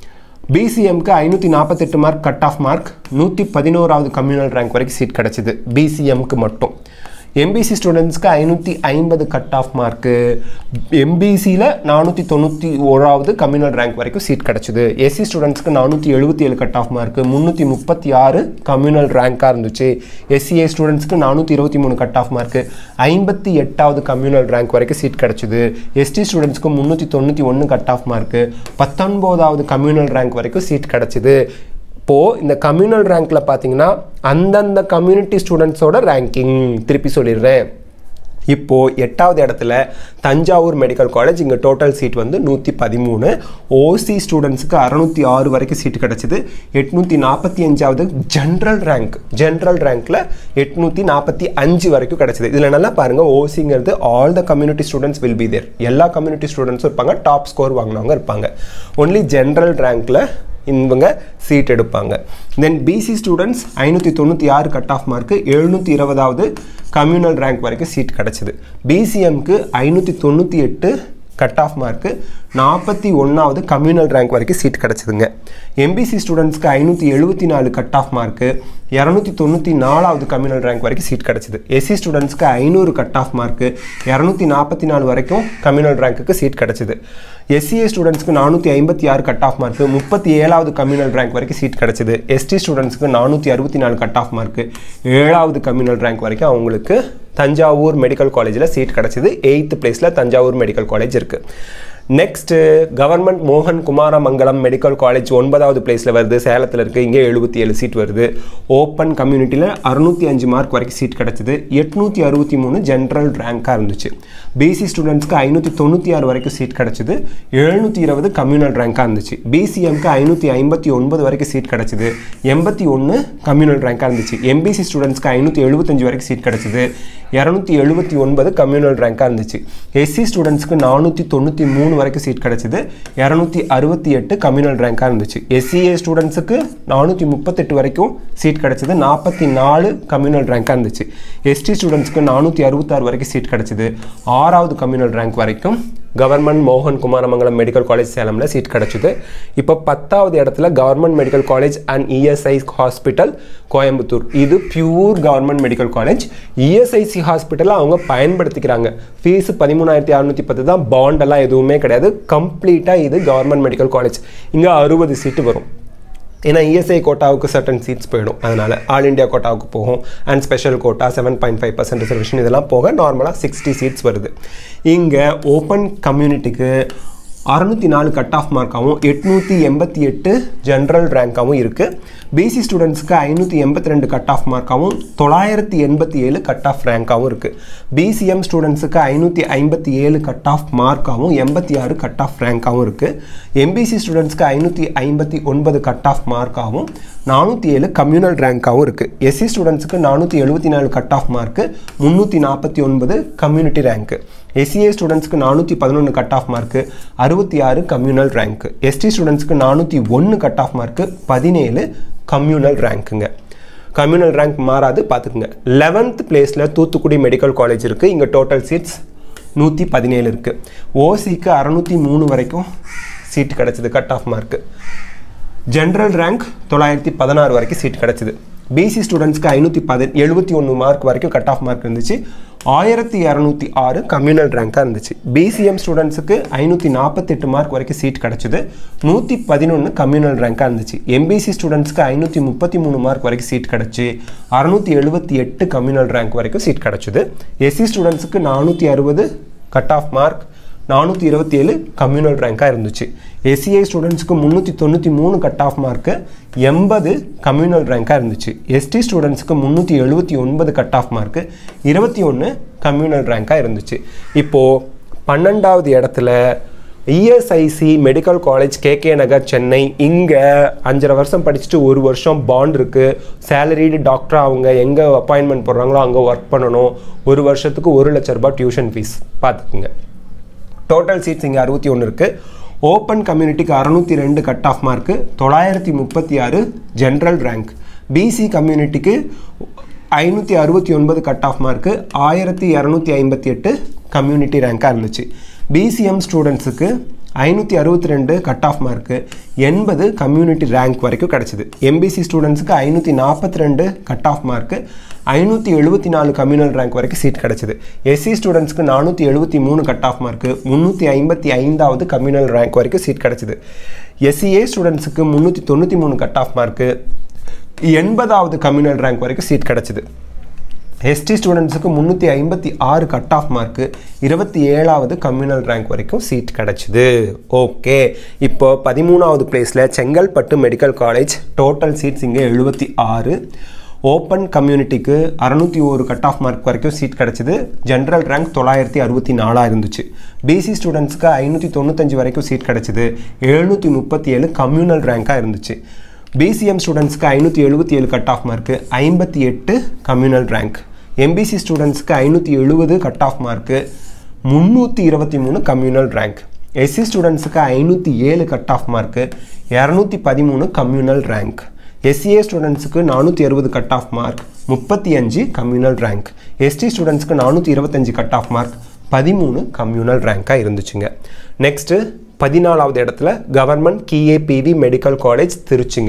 பிசிஎம்க்கு ஐநூற்றி நாற்பத்தெட்டு மார்க் கட் ஆஃப் மார்க் நூற்றி பதினோராவது கம்யூனல் ரேங்க் வரைக்கும் சீட் கிடச்சிது பிசிஎம்க்கு மட்டும் எம்பிசி ஸ்டூடெண்ட்ஸ்க்கு ஐநூற்றி ஐம்பது கட் ஆஃப் மார்க்கு எம்பிசியில் நானூற்றி தொண்ணூற்றி ஓராவது கம்யூனல் ரேங்க் வரைக்கும் சீட் கிடச்சிது எஸ்சி ஸ்டூடெண்ட்ஸ்க்கு நானூற்றி எழுபத்தி ஏழு கட் ஆஃப் மார்க்கு முந்நூற்றி முப்பத்தி ஆறு கம்யூனல் ரேங்காக இருந்துச்சு எஸ்சிஏ ஸ்டூடெண்ட்ஸ்க்கு நானூற்றி இருபத்தி மூணு கட் ஆஃப் மார்க்கு ஐம்பத்தி எட்டாவது கம்யூனல் ரேங்க் வரைக்கும் சீட் கிடச்சிது எஸ்டி ஸ்டூடெண்ட்ஸ்க்கு முந்நூற்றி தொண்ணூற்றி ஒன்று கட் ஆஃப் மார்க்கு பத்தொன்பதாவது கம்யூனல் ரேங்க் வரைக்கும் சீட் கிடச்சிது இப்போது இந்த கம்யூனல் ரேங்க்கில் பார்த்தீங்கன்னா அந்தந்த கம்யூனிட்டி ஸ்டூடெண்ட்ஸோட ரேங்கிங் திருப்பி சொல்லிடுறேன் இப்போது எட்டாவது இடத்துல தஞ்சாவூர் மெடிக்கல் காலேஜ் இங்கே டோட்டல் சீட் வந்து நூற்றி பதிமூணு ஓசி ஸ்டூடெண்ட்ஸுக்கு அறநூற்றி ஆறு வரைக்கும் சீட் கிடச்சிது எட்நூற்றி நாற்பத்தி அஞ்சாவது ஜென்ரல் ரேங்க் ஜென்ரல் ரேங்க்கில் எட்நூற்றி நாற்பத்தி அஞ்சு வரைக்கும் கிடச்சிது இதில் நல்லா பாருங்கள் ஓசிங்கிறது all the community students will be there எல்லா கம்யூனிட்டி ஸ்டூடெண்ட்ஸும் இருப்பாங்க டாப் ஸ்கோர் வாங்கினவங்க இருப்பாங்க ஒன்லி ஜென்ரல் ரேங்க்கில் இவங்க சீட் எடுப்பாங்க தென் பிசி ஸ்டூடெண்ட்ஸ் ஐநூற்றி தொண்ணூற்றி ஆறு கட் ஆஃப் மார்க்கு எழுநூற்றி இருபதாவது கம்யூனல் ரேங்க் வரைக்கும் சீட் கிடச்சிது பிசிஎம்க்கு ஐநூற்றி தொண்ணூற்றி எட்டு கட் ஆஃப் மார்க்கு நாற்பத்தி ஒன்றாவது கம்யூனல் ரேங்க் வரைக்கும் சீட் கிடச்சிதுங்க எம்பிசி ஸ்டூடெண்ட்ஸ்க்கு ஐநூற்றி எழுபத்தி நாலு கட் ஆஃப் மார்க்கு இரநூத்தி தொண்ணூற்றி நாலாவது கம்யூனல் ரேங்க் வரைக்கும் சீட் கிடச்சிது எஸ்சி ஸ்டூடெண்ட்ஸ்க்கு ஐநூறு கட் ஆஃப் மார்க்கு இரநூத்தி நாற்பத்தி நாலு வரைக்கும் கம்யூனல் ரேங்க்குக்கு சீட் கிடச்சிது எஸ்சிஏ ஸ்டூடெண்ட்ஸ்க்கு நானூற்றி ஐம்பத்தி ஆறு கட் ஆஃப் மார்க்கு முப்பத்தி ஏழாவது கம்யூனல் ரேங்க் வரைக்கும் சீட் கிடச்சிது எஸ்டி ஸ்டூடெண்ட்ஸ்க்கு நானூற்றி அறுபத்தி நாலு கட் ஆஃப் மார்க்கு ஏழாவது கம்யூனல் ரேங்க் வரைக்கும் அவங்களுக்கு தஞ்சாவூர் மெடிக்கல் காலேஜில் சீட் கிடச்சிது எயித்து பிளேஸில் தஞ்சாவூர் மெடிக்கல் காலேஜ் இருக்குது நெக்ஸ்ட்டு கவர்மெண்ட் மோகன் குமாரமங்கலம் மெடிக்கல் காலேஜ் ஒன்பதாவது பிளேஸில் வருது சேலத்தில் இருக்குது இங்கே எழுபத்தி ஏழு சீட் வருது ஓப்பன் கம்யூனிட்டியில் அறுநூற்றி அஞ்சு மார்க் வரைக்கும் சீட் கிடச்சிது எட்நூற்றி அறுபத்தி மூணு ஜென்ரல் ரேங்காக இருந்துச்சு பிசி ஸ்டூடெண்ட்ஸ்க்கு ஐநூற்றி தொண்ணூற்றி ஆறு வரைக்கும் சீட் கிடச்சிது எழுநூற்றி இருபது கம்யூனல் ரேங்காக இருந்துச்சு பிசிஎம்க்கு ஐநூற்றி ஐம்பத்தி ஒன்பது வரைக்கும் சீட் கிடச்சிது எண்பத்தி ஒன்று கம்யூனல் ரேங்காக இருந்துச்சு எம்பிசி ஸ்டூடெண்ட்ஸ்க்கு ஐநூற்றி எழுபத்தஞ்சு வரைக்கும் சீட் கிடச்சிது இரநூத்தி எழுபத்தி ஒன்பது கம்யூனல் ரேங்காக இருந்துச்சு எஸ்சி ஸ்டூடெண்ட்ஸ்க்கு நானூற்றி தொண்ணூற்றி மூணு வரைக்கும் சீட் கிடச்சிது இரநூத்தி அறுபத்தி எட்டு கம்யூனல் ரேங்காக இருந்துச்சு எஸ்சிஏ ஸ்டூடெண்ட்ஸுக்கு நானூற்றி முப்பத்தெட்டு வரைக்கும் சீட் கிடச்சிது நாற்பத்தி நாலு கம்யூனல் ரேங்காக இருந்துச்சு எஸ்டி ஸ்டூடெண்ட்ஸ்க்கு நானூற்றி அறுபத்தாறு வரைக்கும் சீட் கிடச்சிது ஆறாவது கம்யூனல் ரேங்க் வரைக்கும் கவர்மெண்ட் மோகன் குமாரமங்கலம் மெடிக்கல் காலேஜ் சேலமில் சீட் கிடச்சிது இப்போ பத்தாவது இடத்துல government medical college and ESI hospital Coimbatore இது pure government medical college ESIC ஹாஸ்பிட்டலில் அவங்க பயன்படுத்திக்கிறாங்க ஃபீஸ் பதிமூணாயிரத்தி அறநூற்றி பத்து தான் பாண்டெல்லாம் எதுவுமே கிடையாது கம்ப்ளீட்டாக இது கவர்மெண்ட் மெடிக்கல் காலேஜ் இங்கே அறுபது சீட்டு வரும் ஏன்னா இஎஸ்ஐ கோட்டாவுக்கு சர்டன் சீட்ஸ் போயிடும் அதனால் ஆல் இண்டியா கோட்டாவுக்கு போகும் and special quota seven point five percent reservation இதெல்லாம் போக நார்மலாக சிக்ஸ்டி சீட்ஸ் வருது இங்கே ஓப்பன் கம்யூனிட்டிக்கு அறநூற்றி நாலு கட் ஆஃப் மார்க்காகவும் எட்நூற்றி எண்பத்தி எட்டு ஜென்ரல் ரேங்காகவும் இருக்குது பிசி ஸ்டூடெண்ட்ஸ்க்கு ஐநூற்றி எண்பத்தி ரெண்டு கட் ஆஃப் மார்க்காகவும் தொள்ளாயிரத்தி எண்பத்தி ஏழு கட் ஆஃப் ரேங்காகவும் இருக்குது பிசிஎம் ஸ்டூடெண்ட்ஸுக்கு ஐநூற்றி ஐம்பத்தி ஏழு கட் ஆஃப் மார்க்காகவும் எண்பத்தி ஆறு கட் ஆஃப் ரேங்காகவும் இருக்குது எம்பிசி ஸ்டூடெண்ட்ஸ்க்கு ஐநூற்றி ஐம்பத்தி ஒன்பது கட் ஆஃப் மார்க்காகவும் நானூற்றி ஏழு கம்யூனல் ரேங்காகவும் இருக்குது எஸ்சி ஸ்டூடெண்ட்ஸுக்கு நானூற்றி எழுபத்தி நாலு கட் ஆஃப் மார்க்கு முந்நூற்றி நாற்பத்தி ஒன்பது கம்யூனிட்டி ரேங்க்கு எஸ்சிஏ ஸ்டூடெண்ட்ஸ்க்கு நானூற்றி பதினொன்று கட் ஆஃப் மார்க்கு அறுபத்தி ஆறு கம்யூனல் ரேங்க்கு எஸ்டி ஸ்டூடெண்ட்ஸ்க்கு நானூற்றி ஒன்று கட் ஆஃப் மார்க்கு பதினேழு கம்யூனல் ரேங்க்குங்க கம்யூனல் ரேங்க் மாறாது பார்த்துக்குங்க லெவன்த் பிளேஸில் தூத்துக்குடி மெடிக்கல் காலேஜ் இருக்குது இங்கே டோட்டல் சீட்ஸ் நூற்றி பதினேழு இருக்குது ஓசிக்கு அறநூற்றி மூணு வரைக்கும் சீட் கிடச்சிது cut off mark general rank தொள்ளாயிரத்தி பதினாறு வரைக்கும் சீட் கிடச்சிது பிசி ஸ்டூடெண்ட்ஸ்க்கு ஐநூற்றி பதி எழுபத்தி ஒன்று மார்க் வரைக்கும் கட் ஆஃப் மார்க் இருந்துச்சு ஆயிரத்தி இரநூத்தி ஆறு கம்யூனல் ரேங்காக இருந்துச்சு பிசிஎம் ஸ்டூடெண்ட்ஸுக்கு ஐநூற்றி நாற்பத்தெட்டு மார்க் வரைக்கும் சீட் கிடச்சிது நூற்றி பதினொன்று கம்யூனல் ரேங்காக இருந்துச்சு எம்பிசி ஸ்டூடெண்ட்ஸ்க்கு ஐநூற்றி முப்பத்தி மூணு மார்க் வரைக்கும் சீட் கிடச்சி அறுநூற்றி எழுபத்தி எட்டு கம்யூனல் ரேங்க் வரைக்கும் சீட் கிடச்சிது எஸ்சி ஸ்டூடெண்ட்ஸுக்கு நானூற்றி அறுபது கட் ஆஃப் மார்க் நானூற்றி இருபத்தி ஏழு கம்யூனல் ரேங்காக இருந்துச்சு எஸ்சிஐ ஸ்டூடெண்ட்ஸ்க்கு முந்நூற்றி தொண்ணூற்றி மூணு கட் ஆஃப் மார்க்கு எண்பது கம்யூனல் ரேங்காக இருந்துச்சு எஸ்டி ஸ்டூடெண்ட்ஸ்க்கு முந்நூற்றி எழுபத்தி ஒன்பது கட் ஆஃப் மார்க்கு இருபத்தி ஒன்று கம்யூனல் ரேங்காக இருந்துச்சு இப்போது பன்னெண்டாவது இடத்துல ESIC medical college KK Nagar Chennai இங்கே அஞ்சரை வருஷம் படிச்சுட்டு ஒரு வருஷம் பாண்ட் இருக்குது சேலரிடு டாக்டர் அவங்க எங்கே அப்பாயின்மெண்ட் போடுறாங்களோ அங்கே ஒர்க் பண்ணணும் ஒரு வருஷத்துக்கு ஒரு லட்ச ரூபாய் டியூஷன் ஃபீஸ் பார்த்துக்குங்க டோட்டல் சீட்ஸ் இங்கே அறுபத்தி ஒன்று இருக்குது ஓப்பன் கம்யூனிட்டிக்கு அறநூற்றி ரெண்டு கட் ஆஃப் மார்க்கு தொள்ளாயிரத்தி முப்பத்தி ஆறு ஜென்ரல் ரேங்க் பிசி கம்யூனிட்டிக்கு ஐநூற்றி அறுபத்தி ஒன்பது கட் ஆஃப் மார்க்கு ஆயிரத்தி இரநூத்தி ஐம்பத்தி எட்டு கம்யூனிட்டி ரேங்காக இருந்துச்சு பிசிஎம் ஸ்டூடெண்ட்ஸுக்கு ஐநூற்றி அறுபத்தி ரெண்டு கட் ஆஃப் மார்க்கு எண்பது கம்யூனிட்டி ரேங்க் வரைக்கும் கிடச்சிது எம்பிசி ஸ்டூடெண்ட்ஸுக்கு ஐநூற்றி நாற்பத்தி ரெண்டு கட் ஆஃப் மார்க்கு ஐநூற்றி எழுபத்தி நாலு கம்யூனல் ரேங்க் வரைக்கும் சீட் கிடச்சிது எஸ்சி ஸ்டூடெண்ட்ஸ்க்கு நானூற்றி எழுபத்தி மூணு கட் ஆஃப் மார்க்கு முந்நூற்றி ஐம்பத்தி ஐந்தாவது கம்யூனல் ரேங்க் வரைக்கும் சீட் கிடச்சிது எஸ்சிஏ ஸ்டூடெண்ட்ஸுக்கு முந்நூற்றி தொண்ணூற்றி மூணு கட் ஆஃப் மார்க்கு எண்பதாவது கம்யூனல் ரேங்க் வரைக்கும் சீட் கிடச்சிது எஸ்டி ஸ்டூடெண்ட்ஸுக்கு முந்நூற்றி ஐம்பத்தி ஆறு கட் ஆஃப் மார்க்கு இருபத்தி ஏழாவது கம்யூனல் ரேங்க் வரைக்கும் சீட் கிடச்சிது ஓகே இப்போ பதிமூணாவது பிளேஸில் Chengalpattu medical college total seats இங்கே எழுபத்தி ஆறு ஓப்பன் கம்யூனிட்டிக்கு அறநூற்றி ஒரு கட் ஆஃப் மார்க் வரைக்கும் சீட் கிடச்சிது ஜென்ரல் ரேங்க் தொள்ளாயிரத்தி அறுபத்தி நாலாக இருந்துச்சு பிசி ஸ்டூடெண்ட்ஸ்க்கு ஐநூற்றி தொண்ணூத்தஞ்சு வரைக்கும் சீட் கிடச்சிது எழுநூற்றி முப்பத்தி ஏழு கம்யூனல் ரேங்காக இருந்துச்சு பிசிஎம் ஸ்டூடெண்ட்ஸ்க்கு ஐநூற்றி எழுபத்தி ஏழு கட் ஆஃப் மார்க்கு ஐம்பத்தி எட்டு கம்யூனல் ரேங்க் எம்பிசி ஸ்டூடெண்ட்ஸ்க்கு ஐநூற்றி எழுபது கட் ஆஃப் மார்க்கு முந்நூற்றி இருபத்தி மூணு கம்யூனல் ரேங்க் எஸ்சி ஸ்டூடெண்ட்ஸுக்கு ஐநூற்றி ஏழு கட் ஆஃப் மார்க்கு இரநூத்தி பதிமூணு கம்யூனல் ரேங்க் எஸ்சிஏ ஸ்டூடெண்ட்ஸுக்கு நானூற்றி அறுபது கட் ஆஃப் மார்க் முப்பத்தி அஞ்சு கம்யூனல் ரேங்க் எஸ்டி ஸ்டூடெண்ட்ஸ்க்கு நானூற்றி இருபத்தஞ்சு கட் ஆஃப் மார்க் பதிமூணு கம்யூனல் ரேங்காக இருந்துச்சுங்க நெக்ஸ்ட்டு பதினாலாவது இடத்துல கவர்மெண்ட் கிஏபிவி மெடிக்கல் காலேஜ் திருச்சிங்க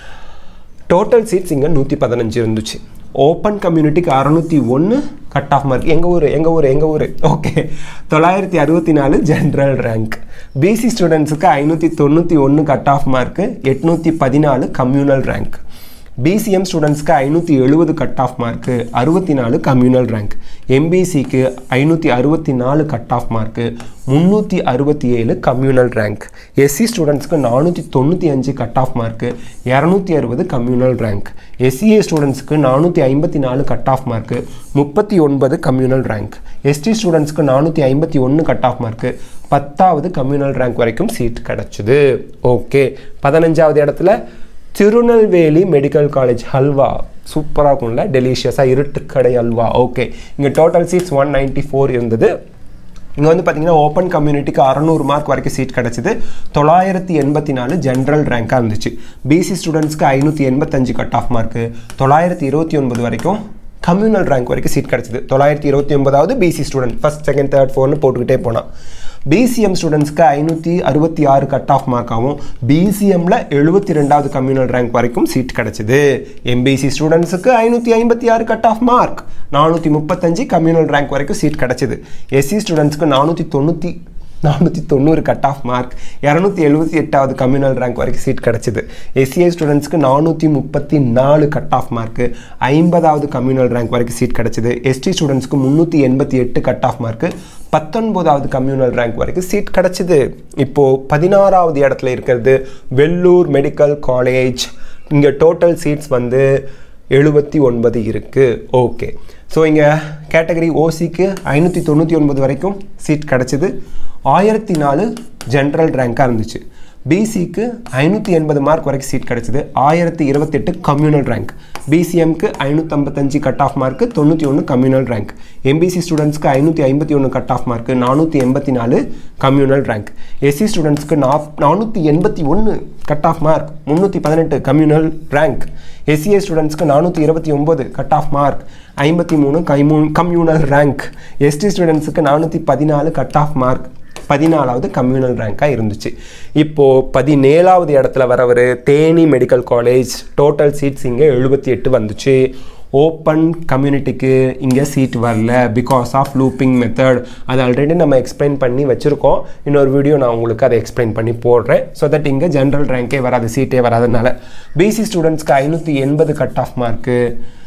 டோட்டல் சீட்ஸ் இங்கே நூற்றி பதினஞ்சு இருந்துச்சு ஓப்பன் கம்யூனிட்டிக்கு அறநூற்றி ஒன்று கட் ஆஃப் மார்க் எங்கள் ஊர் எங்கள் ஊர் எங்கள் ஊர் ஓகே தொள்ளாயிரத்தி அறுபத்தி நாலு ஜென்ரல் ரேங்க் பிசி ஸ்டூடெண்ட்ஸுக்கு ஐநூற்றி தொண்ணூற்றி ஒன்று கட் ஆஃப் மார்க்கு எட்நூற்றி பதினாலு கம்யூனல் ரேங்க் பிசிஎம் ஸ்டூடெண்ட்ஸ்க்கு ஐநூற்றி எழுபது கட் ஆஃப் மார்க்கு அறுபத்தி நாலு கம்யூனல் ரேங்க் எம்பிசிக்கு ஐநூற்றி அறுபத்தி நாலு கட் ஆஃப் மார்க்கு முந்நூற்றி அறுபத்தி ஏழு கம்யூனல் ரேங்க் எஸ்சி ஸ்டூடெண்ட்ஸ்க்கு நானூற்றி தொண்ணூற்றி அஞ்சு கட் ஆஃப் மார்க்கு இரநூத்தி அறுபது கம்யூனல் ரேங்க் எஸ்சிஏ ஸ்டூடெண்ட்ஸ்க்கு நானூற்றி ஐம்பத்தி நாலு கட் ஆஃப் மார்க்கு முப்பத்தி ஒன்பது கம்யூனல் ரேங்க் எஸ்டி ஸ்டூடெண்ட்ஸ்க்கு நானூற்றி ஐம்பத்தி ஒன்று கட் ஆஃப் மார்க்கு பத்தாவது கம்யூனல் ரேங்க் வரைக்கும் சீட் கிடச்சிது ஓகே பதினஞ்சாவது இடத்துல திருநெல்வேலி மெடிக்கல் காலேஜ் ஹல்வா சூப்பராக இருக்கும்ல டெலிஷியஸாக இருட்டுக்கடை அல்வா ஓகே இங்கே total seats one ninety four இருந்தது இங்கே வந்து பார்த்தீங்கன்னா ஓப்பன் கம்யூனிட்டிக்கு அறநூறு மார்க் வரைக்கும் சீட் கிடச்சிது தொள்ளாயிரத்தி எண்பத்தி நாலு ஜென்ரல் ரேங்காக இருந்துச்சு பிசி ஸ்டூடெண்ட்ஸ்க்கு ஐநூற்றி எண்பத்தஞ்சு கட் ஆஃப் மார்க்கு தொள்ளாயிரத்தி இருபத்தி ஒன்பது வரைக்கும் கம்யூனல் ரேங்க் வரைக்கும் சீட் கிடச்சிது தொள்ளாயிரத்தி இருபத்தி ஒன்பதாவது BC student first second third ஃபோர்னு போட்டுக்கிட்டே போனான் பிசிஎம் ஸ்டூடெண்ட்ஸ்க்கு ஐநூற்றி அறுபத்தி ஆறு கட் ஆஃப் மார்க்காகவும் பிசிஎம்மில் எழுபத்தி ரெண்டாவது கம்யூனல் ரேங்க் வரைக்கும் சீட் கிடச்சிது எம்பிசி ஸ்டூடெண்ட்ஸுக்கு ஐநூற்றி ஐம்பத்தி ஆறு கட் ஆஃப் மார்க் நானூற்றி முப்பத்தஞ்சு கம்யூனல் ரேங்க் வரைக்கும் சீட் கிடச்சிது எஸ்சி ஸ்டூடெண்ட்ஸ்க்கு நானூற்றி தொண்ணூற்றி நானூற்றி தொண்ணூறு கட் ஆஃப் மார்க் இரநூத்தி எழுபத்தி எட்டாவது கம்யூனல் ரேங்க் வரைக்கும் சீட் கிடச்சிது எஸ்சிஐ ஸ்டூடெண்ட்ஸ்க்கு நானூற்றி முப்பத்தி நாலு கட் ஆஃப் மார்க்கு ஐம்பதாவது கம்யூனல் ரேங்க் வரைக்கும் சீட் கிடச்சிது எஸ்டி ஸ்டூடெண்ட்ஸ்க்கு முந்நூற்றி எண்பத்தி எட்டு கட் ஆஃப் மார்க்கு பத்தொன்பதாவது கம்யூனல் ரேங்க் வரைக்கும் சீட் கிடச்சிது இப்போது பதினாறாவது இடத்துல இருக்கிறது வெள்ளூர் மெடிக்கல் காலேஜ் இங்கே டோட்டல் சீட்ஸ் வந்து எழுபத்தி ஒன்பது இருக்குது ஓகே ஸோ இங்கே கேட்டகரி ஓசிக்கு ஐநூற்றி தொண்ணூற்றி ஒன்பது வரைக்கும் சீட் கிடச்சிது ஆயிரத்தி நாலு ஜென்ரல் ரேங்காக இருந்துச்சு பிசிக்கு ஐநூற்றி எண்பது மார்க் வரைக்கும் சீட் கிடச்சிது ஆயிரத்தி இருபத்தெட்டு கம்யூனல் ரேங்க் பிசிஎம்க்கு ஐநூற்றம்பத்தஞ்சு கட் ஆஃப் மார்க்கு தொண்ணூற்றி ஒன்று கம்யூனல் ரேங்க் எம்பிசி ஸ்டூடெண்ட்ஸ்க்கு ஐநூற்றி ஐம்பத்தி ஒன்று கட் ஆஃப் மார்க்கு நானூற்றி எண்பத்தி நாலு கம்யூனல் ரேங்க் எஸ்சி ஸ்டூடெண்ட்ஸ்க்கு நா நானூற்றி எண்பத்தி ஒன்று கட் ஆஃப் மார்க் முந்நூற்றி பதினெட்டு கம்யூனல் ரேங்க் எஸ்சிஏ ஸ்டூடெண்ட்ஸ்க்கு நானூற்றி இருபத்தி ஒம்பது கட் ஆஃப் மார்க் ஐம்பத்தி மூணு கைமூ கம்யூனல் ரேங்க் எஸ்டி ஸ்டூடெண்ட்ஸுக்கு நானூற்றி பதினாலு கட் ஆஃப் மார்க் பதினாலாவது கம்யூனல் ரேங்காக இருந்துச்சு இப்போது பதினேழாவது இடத்துல வரவர் Theni medical college total seats இங்கே எழுபத்தி எட்டு வந்துச்சு ஓப்பன் கம்யூனிட்டிக்கு இங்கே சீட் வரல பிகாஸ் ஆஃப் லூப்பிங் மெத்தட் அது ஆல்ரெடி நம்ம எக்ஸ்பிளைன் பண்ணி வச்சுருக்கோம் இன்னொரு வீடியோ நான் உங்களுக்கு அதை எக்ஸ்பிளைன் பண்ணி போடுறேன் ஸோ தட் இங்கே ஜென்ரல் ரேங்கே வராது சீட்டே வராதனால பிசி ஸ்டூடெண்ட்ஸ்க்கு ஐநூற்றி எண்பது கட் ஆஃப் மார்க்கு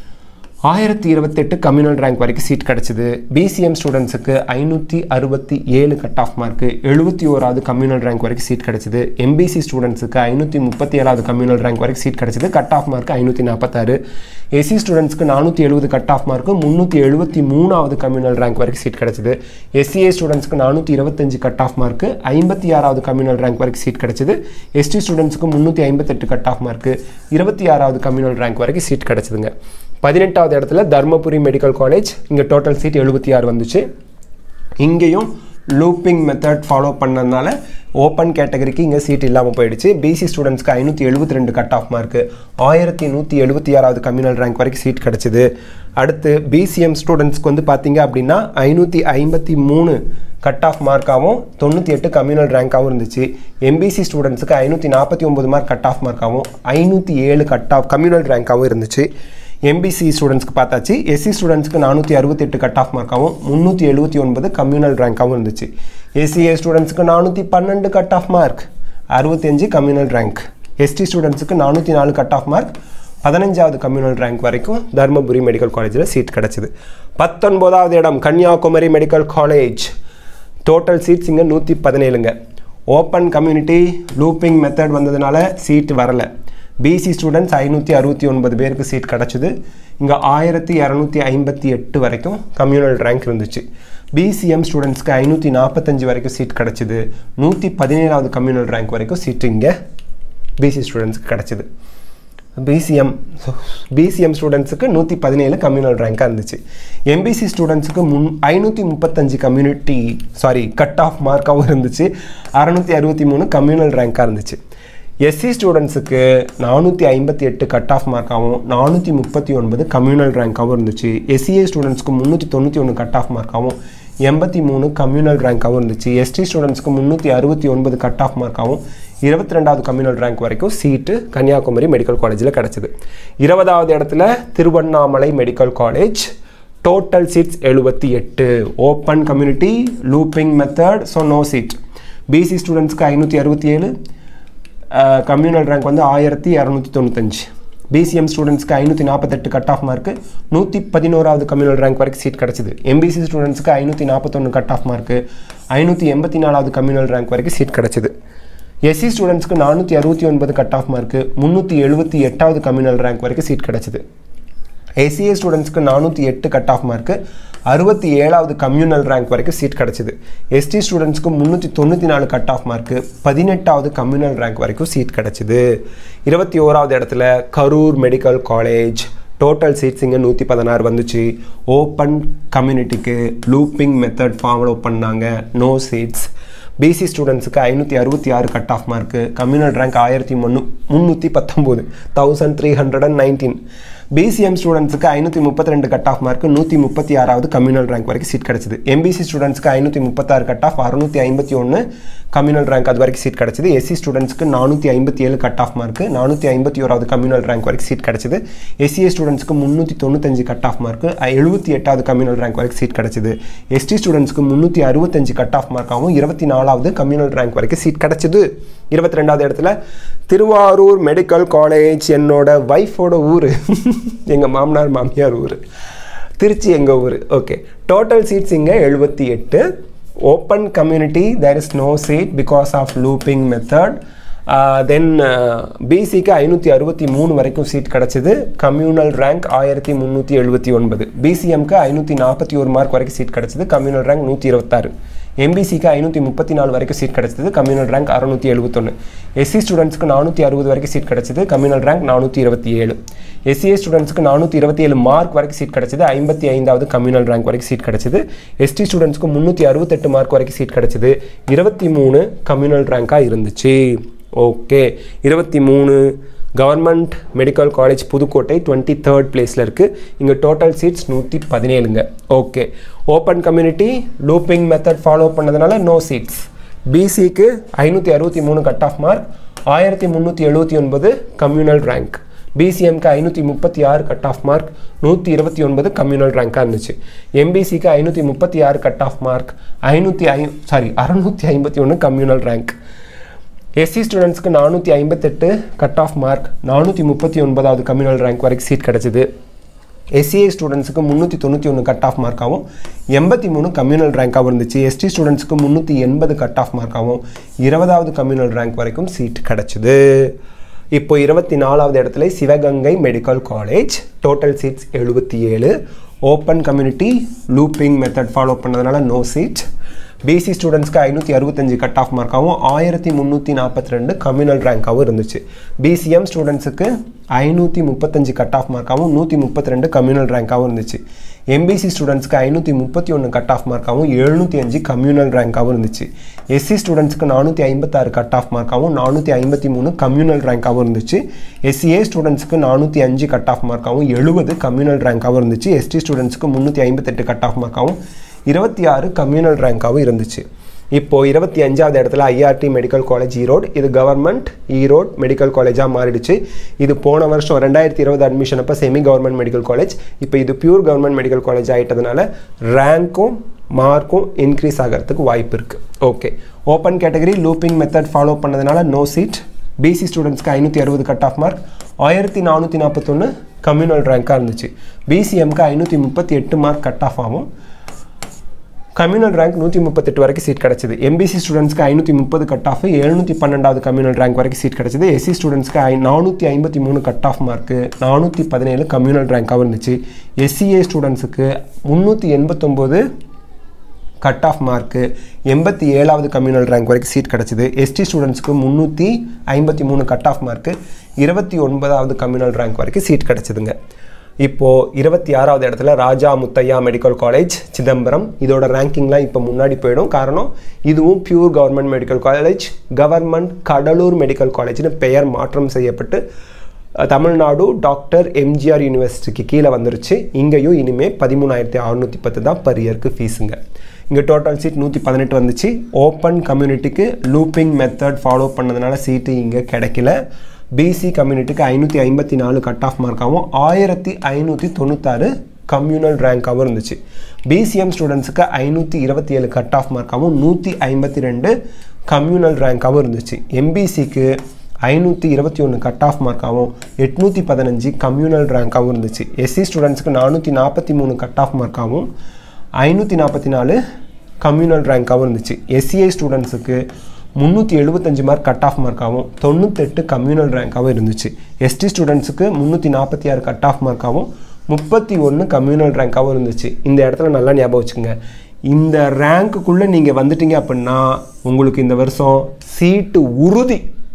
ஆயிரத்தி இருபத்தெட்டு கம்யூனல் ரேங்க் வரைக்கும் சீட் கிடச்சிது பிசிஎம் ஸ்டூடெண்ட்ஸுக்கு ஐநூற்றி அறுபத்தி ஏழு கட் ஆஃப் மார்க்கு எழுபத்தி ஓராவது கம்யூனல் ரேங்க் வரைக்கும் சீட் கிடச்சிது எம்பிசி ஸ்டூடெண்ட்ஸுக்கு ஐநூற்றி முப்பத்தி ஏழாவது கம்யூனல் ரேங்க் வரைக்கும் சீட் கிடச்சிது கட் ஆஃப் மார்க் ஐநூற்றி நாற்பத்தாறு எஸ்சி ஸ்டூடெண்ட்ஸ்க்கு நானூற்றி எழுபது கட் ஆஃப் மார்க்கு முந்நூற்றி எழுபத்தி மூணாவது கம்யூனல் ரேங்க் வரைக்கும் சீட் கிடச்சிது எஸ்சிஏ ஸ்டூடெண்ட்ஸ்க்கு நானூற்றி இருபத்தஞ்சு கட் ஆஃப் மார்க்கு ஐம்பத்தி ஆறாவது கம்யூனல் ரேங்க் வரைக்கும் சீட் கிடச்சிது எஸ்டி ஸ்டூடெண்ட்ஸ்க்கு முந்நூற்றி ஐம்பத்தெட்டு கட் ஆஃப் மார்க்கு இருபத்தி ஆறாவது கம்யூனல் ரேங்க் வரைக்கும் சீட் கிடச்சிதுங்க பதினெட்டாவது இடத்துல தர்மபுரி மெடிக்கல் காலேஜ் இங்கே டோட்டல் சீட் எழுபத்தி ஆறு வந்துச்சு இங்கேயும் லூப்பிங் மெத்தட் ஃபாலோ பண்ணதுனால ஓப்பன் கேட்டகரிக்கு இங்கே சீட் இல்லாமல் போயிடுச்சு பிசி ஸ்டூடெண்ட்ஸ்க்கு ஐநூற்றி எழுபத்தி ரெண்டு கட் ஆஃப் மார்க்கு ஆயிரத்தி நூற்றி எழுபத்தி ஆறாவது கம்யூனல் ரேங்க் வரைக்கும் சீட் கிடச்சிது அடுத்து பிசிஎம் ஸ்டூடெண்ட்ஸ்க்கு வந்து பார்த்தீங்க அப்படின்னா ஐநூற்றி ஐம்பத்தி மூணு கட் ஆஃப் மார்க்காகவும் தொண்ணூற்றி எட்டு கம்யூனல் ரேங்காகவும் இருந்துச்சு எம்பிசி ஸ்டூடெண்ட்ஸுக்கு ஐநூற்றி நாற்பத்தி ஒம்பது மார்க் கட் ஆஃப் மார்க்காகவும் ஐநூற்றி ஏழு கட் ஆஃப் கம்யூனல் ரேங்காகவும் இருந்துச்சு எம்பிசி ஸ்டூடெண்ட்ஸ்க்கு பார்த்தாச்சு எஸ்சி ஸ்டூடெண்ட்ஸ்க்கு நானூற்றி அறுபத்தெட்டு கட் ஆஃப் மார்க்காகவும் முந்நூற்றி எழுபத்தி ஒன்பது கம்யூனல் ரேங்காகவும் இருந்துச்சு எஸ்சிஏ ஸ்டூடெண்ட்ஸ்க்கு நானூற்றி பன்னெண்டு கட் ஆஃப் மார்க் அறுபத்தஞ்சு கம்யூனல் ரேங்க் எஸ்டி ஸ்டூடெண்ட்ஸுக்கு நானூற்றி நாலு கட் ஆஃப் மார்க் பதினஞ்சாவது கம்யூனல் ரேங்க் வரைக்கும் தருமபுரி மெடிக்கல் காலேஜில் சீட் கிடச்சிது பத்தொன்பதாவது இடம் Kanyakumari medical college total seats இங்கே நூற்றி பதினேழுங்க ஓப்பன் கம்யூனிட்டி லூப்பிங் மெத்தட் வந்ததுனால சீட் வரலை பிசி ஸ்டூடெண்ட்ஸ் ஐநூற்றி அறுபத்தி ஒன்பது பேருக்கு சீட் கிடச்சிது இங்கே ஆயிரத்தி இரநூத்தி ஐம்பத்தி எட்டு வரைக்கும் கம்யூனல் ரேங்க் இருந்துச்சு பிசிஎம் ஸ்டூடெண்ட்ஸ்க்கு ஐநூற்றி நாற்பத்தஞ்சு வரைக்கும் சீட் கிடச்சிது நூற்றி பதினேழாவது கம்யூனல் ரேங்க் வரைக்கும் சீட்டு இங்கே பிசி ஸ்டூடெண்ட்ஸ்க்கு கிடச்சிது பிசிஎம் பிசிஎம் ஸ்டூடெண்ட்ஸுக்கு நூற்றி பதினேழு கம்யூனல் ரேங்காக இருந்துச்சு எம்பிசி ஸ்டூடெண்ட்ஸுக்கு முன் ஐநூற்றி முப்பத்தஞ்சு கம்யூனிட்டி சாரி கட் ஆஃப் மார்க்காகவும் இருந்துச்சு அறநூற்றி அறுபத்தி மூணு கம்யூனல் ரேங்காக இருந்துச்சு எஸ்சி ஸ்டூடெண்ட்ஸுக்கு நானூற்றி ஐம்பத்தி எட்டு கட் ஆஃப் மார்க்காகவும் நானூற்றி முப்பத்தி ஒன்பது கம்யூனல் ரேங்காகவும் இருந்துச்சு எஸ்சிஏ ஸ்டூடெண்ட்ஸ்க்கு முந்நூற்றி தொண்ணூற்றி ஒன்று கட் ஆஃப் மார்க்காகவும் எண்பத்தி மூணு கம்யூனல் ரேங்காகவும் இருந்துச்சு எஸ்டி ஸ்டூடெண்ட்ஸ்க்கு முந்நூற்றி அறுபத்தி ஒன்பது கட் ஆஃப் மார்க்காகவும் இருபத்தி ரெண்டாவது கம்யூனல் ரேங்க் வரைக்கும் சீட்டு கன்னியாகுமரி மெடிக்கல் காலேஜில் கிடச்சிது இருபதாவது இடத்துல Tiruvannamalai medical college total seats எழுபத்தி எட்டு open community looping method so no seat BC ஸ்டூடெண்ட்ஸ்க்கு ஐநூற்றி அறுபத்தி ஏழு கம்யூனல் ரேங்க் வந்து ஆயிரத்தி இரநூத்தி தொண்ணூத்தஞ்சு பிசிஎம் ஸ்டூடெண்ட்ஸ்க்கு ஐநூற்றி நாற்பத்தெட்டு கட் ஆஃப் மார்க்கு நூற்றி பதினோராவது கம்யூனல் ரேங்க் வரைக்கும் சீட் கிடச்சிது எம்பிசி ஸ்டூடெண்ட்ஸ்க்கு ஐநூற்றி நாற்பத்தொன்று கட் ஆஃப் மார்க்கு ஐநூற்றி எண்பத்தி நாலாவது கம்யூனல் ரேங்க் வரைக்கும் சீட் கிடச்சிது எஸ்சி ஸ்டூடெண்ட்ஸ்க்கு நானூற்றி அறுபத்தி ஒன்பது கட் ஆஃப் மார்க்கு முந்நூற்றி எழுபத்தி எட்டாவது கம்யூனல் ரேங்க் வரைக்கும் சீட் கிடச்சிது ஏசிஏ ஸ்டூடெண்ட்ஸ்க்கு நானூற்றி எட்டு கட் ஆஃப் மார்க்கு அறுபத்தி ஏழாவது கம்யூனல் ரேங்க் வரைக்கும் சீட் கிடச்சிது எஸ்டி ஸ்டூடெண்ட்ஸ்க்கு முந்நூற்றி தொண்ணூற்றி நாலு கட் ஆஃப் மார்க்கு பதினெட்டாவது கம்யூனல் ரேங்க் வரைக்கும் சீட் கிடச்சிது இருபத்தி ஓராவது இடத்துல Karur medical college total seats இங்கே நூற்றி பதினாறு வந்துச்சு ஓப்பன் கம்யூனிட்டிக்கு லூப்பிங் மெத்தட் ஃபாலோ பண்ணாங்க நோ சீட்ஸ் பிசி ஸ்டூடெண்ட்ஸுக்கு ஐநூற்றி அறுபத்தி ஆறு cut off mark communal rank ஆயிரத்தி முன்னூ முந்நூற்றி பத்தொம்போது thousand three hundred and nineteen BCM ஸ்டூடெண்ட்ஸுக்கு ஐநூற்றி முப்பத்தி ரெண்டு கட் ஆஃப் மார்க்கு நூற்றி முப்பத்தி ஆறாவது கம்யூனல் ரேங்க் வரைக்கும் சீட் கிடச்சிது எம்பிசி ஸ்டூடெண்ட்ஸ்க்கு ஐநூற்றி முப்பத்தாறு கட் ஆஃப் அறுநூற்றி ஐம்பத்தி ஒன்று கம்யூனல் ரேங்க் அது வரைக்கும் சீட் கிடச்சிது எஸ்சி ஸ்டூடெண்ட்ஸ்க்கு நானூற்றி ஐம்பத்தி ஏழு கட் ஆஃப் மார்க்கு நானூற்றி ஐம்பத்தி ஓராவது கம்யூனல் ரேங்க் வரைக்கும் சீட் கிடச்சிது எஸ்சிஏ ஸ்டூடெண்ட்ஸ்க்கு முந்நூற்றி தொண்ணூத்தஞ்சு கட் ஆஃப் மார்க்கு எழுபத்தி எட்டாவது கம்யூனல் ரேங்க் வரைக்கும் சீட் கிடச்சிது எஸ்டி ஸ்டூடெண்ட்ஸ்க்கு முந்நூற்றி அறுபத்தஞ்சு கட் ஆஃப் மார்க்காகவும் இருபத்தி நாலாவது கம்யூனல் ரேங்க் வரைக்கும் சீட் கிடச்சிது இருபத்தி ரெண்டாவது இடத்துல திருவாரூர் மெடிக்கல் காலேஜ் என்னோட ஒய்ஃபோட ஊர் எங்கள் மாமனார் மாமியார் ஊர் திருச்சி எங்கள் ஊர் ஓகே டோட்டல் சீட்ஸ் இங்கே எழுபத்தி எட்டு open community there is no seat because of looping method then பிசிக்கு ஐநூற்றி அறுபத்தி மூணு வரைக்கும் சீட் கிடச்சிது கம்யூனல் ரேங்க் ஆயிரத்தி முந்நூற்றி எழுபத்தி ஒன்பது பிசிஎம்க்கு ஐநூற்றி நாற்பத்தி ஒரு மார்க் வரைக்கும் சீட் கிடச்சிது கம்யூனல் ரேங்க் நூற்றி இருபத்தாறு எம்பிசிக்கு ஐநூற்றி முப்பத்தி நாலு வரைக்கும் சீட் கிடச்சிது கம்யூனல் ரேங்க் அறுநூற்றி எழுபத்தொன்று எஸ்சி ஸ்டூடெண்ட்ஸ்க்கு நானூற்றி அறுபது வரைக்கும் சீட் கிடச்சிது கம்யூனல் ரேங்க் நானூற்றி இருபத்தி ஏழு எஸ்சிஏ ஸ்டூடெண்ட்ஸ்க்கு நானூற்றி இருபத்தி ஏழு மார்க் வரைக்கும் சீட் கிடச்சிது ஐம்பத்தி ஐந்தாவது கம்யூனல் ரேங்க் வரைக்கும் சீட் கிடச்சிது எஸ்டி ஸ்டூடெண்ட்ஸ்க்கு முந்நூற்றி அறுபத்தெட்டு மார்க் வரைக்கும் சீட் கிடச்சிது இருபத்தி மூணு கம்யூனல் ரேங்காக இருந்துச்சு ஓகே இருபத்தி மூணு government medical college Pudukkottai twenty third பிளேஸில் இருக்குது இங்கே டோட்டல் சீட்ஸ் நூற்றி பதினேழுங்க okay open community looping method follow பண்ணதுனால நோ சீட்ஸ் பிசிக்கு ஐநூற்றி அறுபத்தி மூணு கட் ஆஃப் மார்க் ஆயிரத்தி முந்நூற்றி எழுபத்தி ஒன்பது கம்யூனல் ரேங்க் பிசிஎம்க்கு ஐநூற்றி முப்பத்தி ஆறு கட் ஆஃப் மார்க் நூற்றி இருபத்தி ஒன்பது கம்யூனல் ரேங்காக இருந்துச்சு எம்பிசிக்கு ஐநூற்றி முப்பத்தி ஆறு கட் ஆஃப் மார்க் ஐநூற்றி ஐ சாரி அறநூற்றி ஐம்பத்தி ஒன்று கம்யூனல் ரேங்க் எஸ்சி ஸ்டூடெண்ட்ஸ்க்கு நானூற்றி ஐம்பத்தெட்டு கட் ஆஃப் மார்க் நானூற்றி முப்பத்தி ஒன்பதாவது கம்யூனல் ரேங்க் வரைக்கும் சீட் கிடச்சிது எஸ்சிஏ ஸ்டூடெண்ட்ஸுக்கு முந்நூற்றி தொண்ணூற்றி ஒன்று கட் ஆஃப் மார்க்காகவும் எண்பத்தி மூணு கம்யூனல் ரேங்காகவும் இருந்துச்சு எஸ்டி ஸ்டூடெண்ட்ஸ்க்கு முந்நூற்றி எண்பது கட் ஆஃப் மார்க்காகவும் இருபதாவது கம்யூனல் ரேங்க் வரைக்கும் சீட் கிடச்சிது இப்போ இருபத்தி நாலாவது இடத்துல Sivaganga medical college total seats எழுபத்தி ஏழு open community looping method follow பண்ணதுனால நோ சீட் பிசி ஸ்டூடெண்ட்ஸ்க்கு ஐநூற்றி அறுபத்தஞ்சு கட் ஆஃப் மார்க்காகவும் ஆயிரத்தி முந்நூற்றி நாற்பத்தி ரெண்டு கம்யூனல் ரேங்காகவும் இருந்துச்சு பிசிஎம் ஸ்டூடெண்ட்ஸுக்கு ஐநூற்றி முப்பத்தஞ்சு கட் ஆஃப் மார்க்காகவும் நூற்றி முப்பத்தி ரெண்டு கம்யூனல் ரேங்காகவும் இருந்துச்சு எம்பிசி ஸ்டூடெண்ட்ஸ்க்கு ஐநூற்றி முப்பத்தி ஒன்று கட் ஆஃப் மார்க்காகவும் எழுநூற்றி அஞ்சு கம்யூனல் ரேங்காகவும் இருந்துச்சு எஸ்சி ஸ்டூடெண்ட்ஸ்க்கு நானூற்றி ஐம்பத்தாறு கட் ஆஃப் மார்க்காகவும் நானூற்றி ஐம்பத்தி மூணு கம்யூனல் ரேங்காகவும் இருந்துச்சு எஸ்சிஏ ஸ்டூடெண்ட்ஸ்க்கு நானூற்றி அஞ்சு கட் ஆஃப் மார்க்காகவும் எழுபது கம்யூனல் ரேங்காகவும் இருந்துச்சு எஸ்டி ஸ்டூடெண்ட்ஸ்க்கு முந்நூற்றி ஐம்பத்தெட்டு கட் ஆஃப் மார்க்காகவும் இருபத்தி ஆறு கம்யூனல் ரேங்காகவும் இருந்துச்சு இப்போது இருபத்தி அஞ்சாவது இடத்துல ஐஆர்டி மெடிக்கல் காலேஜ் ஈரோடு இது கவர்மெண்ட் ஈரோடு மெடிக்கல் காலேஜாக மாறிடுச்சு இது போன வருஷம் ரெண்டாயிரத்தி இருபது அட்மிஷன் அப்போ செமி கவர்மெண்ட் மெடிக்கல் காலேஜ் இப்போ இது பியூர் கவர்மெண்ட் மெடிக்கல் காலேஜ் ஆகிட்டதுனால ரேங்க்கும் மார்க்கும் இன்க்ரீஸ் ஆகிறதுக்கு வாய்ப்பு இருக்குது okay open category looping method follow பண்ணதுனால நோ சீட் பிசி ஸ்டூடெண்ட்ஸ்க்கு ஐநூற்றி அறுபது கட் ஆஃப் மார்க் ஆயிரத்தி நானூற்றி நாற்பத்தொன்று கம்யூனல் ரேங்காக இருந்துச்சு பிசிஎம்க்கு ஐநூற்றி முப்பத்தி எட்டு மார்க் கட் ஆஃப் ஆகும் கம்யூனல் ரேங்க் நூற்றி முப்பத்தெட்டு வரைக்கும் சீட் கிடச்சிது எம்பிசி ஸ்டூடெண்ட்ஸ்க்கு ஐநூற்றி முப்பது கட் ஆஃப் எழுநூற்றி பன்னெண்டாவது கம்யூனல் ரேங்க் வரைக்கும் சீட் கிடச்சிது எஸ்சி ஸ்டூடெண்ட்ஸ்க்கு ஐ நானூற்றி ஐம்பத்தி மூணு கட் ஆஃப் மார்க்கு நானூற்றி பதினேழு கம்யூனல் ரேங்காகவும் இருந்துச்சு எஸ்சிஏ ஸ்டூடெண்ட்ஸுக்கு முந்நூற்றி எண்பத்தொம்போது கட் ஆஃப் மார்க்கு எண்பத்தி ஏழாவது கம்யூனல் ரேங்க் வரைக்கும் சீட் கிடச்சிது எஸ்டி ஸ்டூடெண்ட்ஸ்க்கு முந்நூற்றி ஐம்பத்தி மூணு கட் ஆஃப் மார்க்கு இருபத்தி ஒன்பதாவது கம்யூனல் ரேங்க் வரைக்கும் சீட் கிடச்சிதுங்க இப்போது இருபத்தி ஆறாவது இடத்துல ராஜா முத்தையா மெடிக்கல் காலேஜ் சிதம்பரம் இதோட ரேங்கிங்லாம் இப்போ முன்னாடி போயிடும் காரணம் இதுவும் pure government medical college government Cuddalore medical காலேஜ்னு பெயர் மாற்றம் செய்யப்பட்டு தமிழ்நாடு டாக்டர் எம்ஜிஆர் யூனிவர்சிட்டிக்கு கீழே வந்துருச்சு இங்கேயும் இனிமேல் பதிமூணாயிரத்தி அறநூற்றி பத்து தான் பர் இயருக்கு ஃபீஸுங்க இங்கே டோட்டல் சீட் நூற்றி பதினெட்டு வந்துச்சு ஓப்பன் கம்யூனிட்டிக்கு லூப்பிங் மெத்தட் ஃபாலோ பண்ணதுனால சீட்டு இங்கே கிடைக்கல பிசி கம்யூனிட்டிக்கு ஐநூற்றி ஐம்பத்தி நாலு கட் ஆஃப் மார்க்காகவும் ஆயிரத்தி ஐநூற்றி தொண்ணூத்தாறு கம்யூனல் ரேங்காகவும் இருந்துச்சு பிசிஎம் ஸ்டூடெண்ட்ஸுக்கு ஐநூற்றி இருபத்தி ஏழு கட் ஆஃப் மார்க்காகவும் நூற்றி ஐம்பத்தி ரெண்டு கம்யூனல் ரேங்காகவும் இருந்துச்சு எம்பிசிக்கு ஐநூற்றி இருபத்தி ஒன்று கட் ஆஃப் மார்க்காகவும் எட்நூற்றி பதினஞ்சு கம்யூனல் ரேங்காகவும் இருந்துச்சு எஸ்சி ஸ்டூடெண்ட்ஸுக்கு நானூற்றி நாற்பத்தி மூணு கட் ஆஃப் மார்க்காகவும் ஐநூற்றி நாற்பத்தி நாலு கம்யூனல் ரேங்காகவும் இருந்துச்சு எஸ்சிஐ ஸ்டூடெண்ட்ஸுக்கு முந்நூற்றி எழுபத்தஞ்சு மார்க் கட் ஆஃப் மார்க்காகவும் தொண்ணூத்தெட்டு கம்யூனல் ரேங்காகவும் இருந்துச்சு எஸ்டி ஸ்டூடெண்ட்ஸுக்கு முந்நூற்றி நாற்பத்தி ஆறு கட் ஆஃப் மார்க்காகவும் முப்பத்தி ஒன்று கம்யூனல் ரேங்காகவும் இருந்துச்சு இந்த இடத்துல நல்லா ஞாபகம் வச்சுக்கோங்க இந்த ரேங்க்குள்ளே நீங்கள் வந்துட்டீங்க அப்படின்னா உங்களுக்கு இந்த வருஷம் சீட்டு உறுதி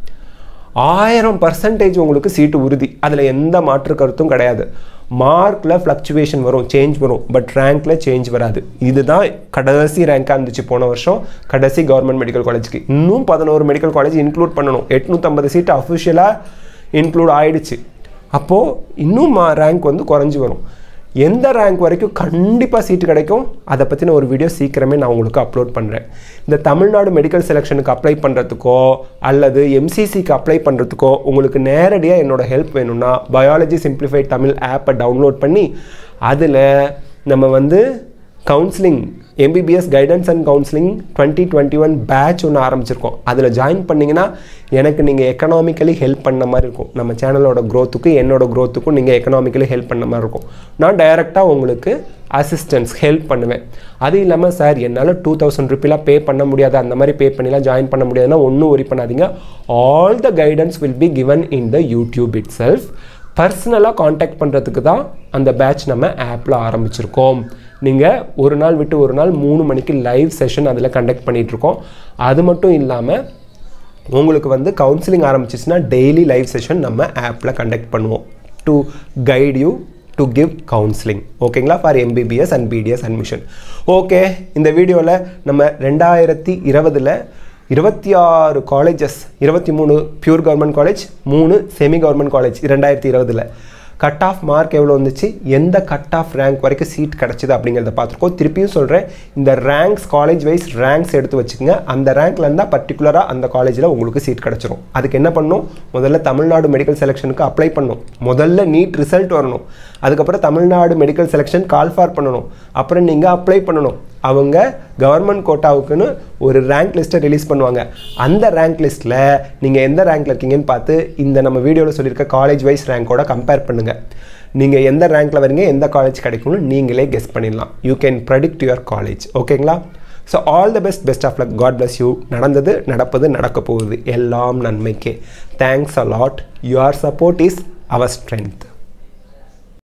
ஆயிரம் பர்சன்டேஜ் உங்களுக்கு சீட்டு உறுதி அதில் எந்த மாற்று கருத்தும் கிடையாது மார்க்கில் ஃப்ளக்சுவேஷன் வரும் சேஞ்ச் வரும் பட் ரேங்க்கில் சேஞ்ச் வராது இதுதான் கடைசி ரேங்காக இருந்துச்சு போன வருஷம் கடைசி கவர்மெண்ட் மெடிக்கல் காலேஜுக்கு இன்னும் பதினோரு மெடிக்கல் காலேஜ் இன்க்ளூட் பண்ணணும் எட்நூற்றம்பது சீட்டு அஃபிஷியலாக இன்க்ளூட் ஆயிடுச்சு அப்போது இன்னும் ரேங்க் வந்து குறைஞ்சி வரும் எந்த ரேங்க் வரைக்கும் கண்டிப்பாக சீட்டு கிடைக்கும் அதை பற்றின ஒரு வீடியோ சீக்கிரமே நான் உங்களுக்கு அப்லோட் பண்ணுறேன் இந்த தமிழ்நாடு மெடிக்கல் செலெக்ஷனுக்கு அப்ளை பண்ணுறதுக்கோ அல்லது எம்சிசிக்கு அப்ளை பண்ணுறதுக்கோ உங்களுக்கு நேரடியாக என்னோட ஹெல்ப் வேணும்னா பயாலஜி சிம்பிளிஃபைட் தமிழ் ஆப்பை டவுன்லோட் பண்ணி அதில் நம்ம வந்து counselling MBBS guidance and counselling twenty twenty one batch ஒன்று ஆரம்பிச்சிருக்கோம் அதில் ஜாயின் பண்ணிங்கன்னா எனக்கு நீங்கள் எக்கனாமிக்கலி ஹெல்ப் பண்ண மாதிரி இருக்கும் நம்ம சேனலோட க்ரோத்துக்கு என்னோட க்ரோத்துக்கும் நீங்கள் எக்கனாமிக்கலி ஹெல்ப் பண்ண மாதிரி இருக்கும் நான் டைரெக்டாக உங்களுக்கு அசிஸ்டன்ஸ் ஹெல்ப் பண்ணுவேன் அது இல்லாமல் சார் என்னால் டூ தௌசண்ட் ருபீலாம் பே பண்ண முடியாது அந்த மாதிரி பே பண்ணிலாம் ஜாயின் பண்ண முடியாதுன்னா ஒன்றும் ஒரி பண்ணாதீங்க all the guidance will be given in the YouTube itself பர்சனலாக காண்டாக்ட் பண்ணுறதுக்கு தான் அந்த பேட்ச் நம்ம ஆப்பில் ஆரம்பிச்சிருக்கோம் நீங்கள் ஒரு நாள் விட்டு ஒரு நாள் மூணு மணிக்கு லைவ் செஷன் அதில் கண்டக்ட் பண்ணிகிட்ருக்கோம் அது மட்டும் இல்லாமல் உங்களுக்கு வந்து கவுன்சிலிங் ஆரம்பிச்சிச்சுன்னா டெய்லி லைவ் செஷன் நம்ம ஆப்பில் கண்டக்ட் பண்ணுவோம் to guide you to give counselling ஓகேங்களா for MBBS and BDS admission okay இந்த வீடியோவில் நம்ம ரெண்டாயிரத்தி இருபதில் இருபத்தி ஆறு காலேஜஸ் இருபத்தி மூணு பியூர் கவர்மெண்ட் காலேஜ் மூணு செமி கவர்மெண்ட் காலேஜ் ரெண்டாயிரத்தி இருபதில் கட் ஆஃப் மார்க் எவ்வளோ வந்துச்சு எந்த கட் ஆஃப் ரேங்க் வரைக்கும் சீட் கிடச்சிது அப்படிங்கிறத பார்த்துருக்கோம் திருப்பியும் சொல்கிறேன் இந்த ரேங்க்ஸ் காலேஜ் வைஸ் ரேங்க்ஸ் எடுத்து வச்சுக்கோங்க அந்த ரேங்க்ல இருந்தால் பர்டிகுலராக அந்த காலேஜில் உங்களுக்கு சீட் கிடச்சிரும் அதுக்கு என்ன பண்ணணும் முதல்ல தமிழ்நாடு மெடிக்கல் செலெக்ஷனுக்கு அப்ளை பண்ணணும் முதல்ல நீட் ரிசல்ட் வரணும் அதுக்கப்புறம் Tamil Nadu medical selection call for பண்ணணும் அப்புறம் நீங்கள் அப்ளை பண்ணணும் அவங்க கவர்மெண்ட் கோட்டாவுக்குன்னு ஒரு ரேங்க் லிஸ்ட்டை ரிலீஸ் பண்ணுவாங்க அந்த ரேங்க் லிஸ்ட்டில் நீங்கள் எந்த ரேங்க்கில் இருக்கீங்கன்னு பார்த்து இந்த நம்ம வீடியோவில் சொல்லியிருக்க காலேஜ் வைஸ் ரேங்கோட கம்பேர் பண்ணுங்கள் நீங்கள் எந்த ரேங்க்கில் வரீங்க எந்த காலேஜ் கிடைக்கும்னு நீங்களே கெஸ் பண்ணிடலாம் you can predict your college ஓகேங்களா so all the best best of luck God bless you நடந்தது நடப்பது நடக்க போகுது எல்லாம் நன்மைக்கே thanks a lot your support is our strength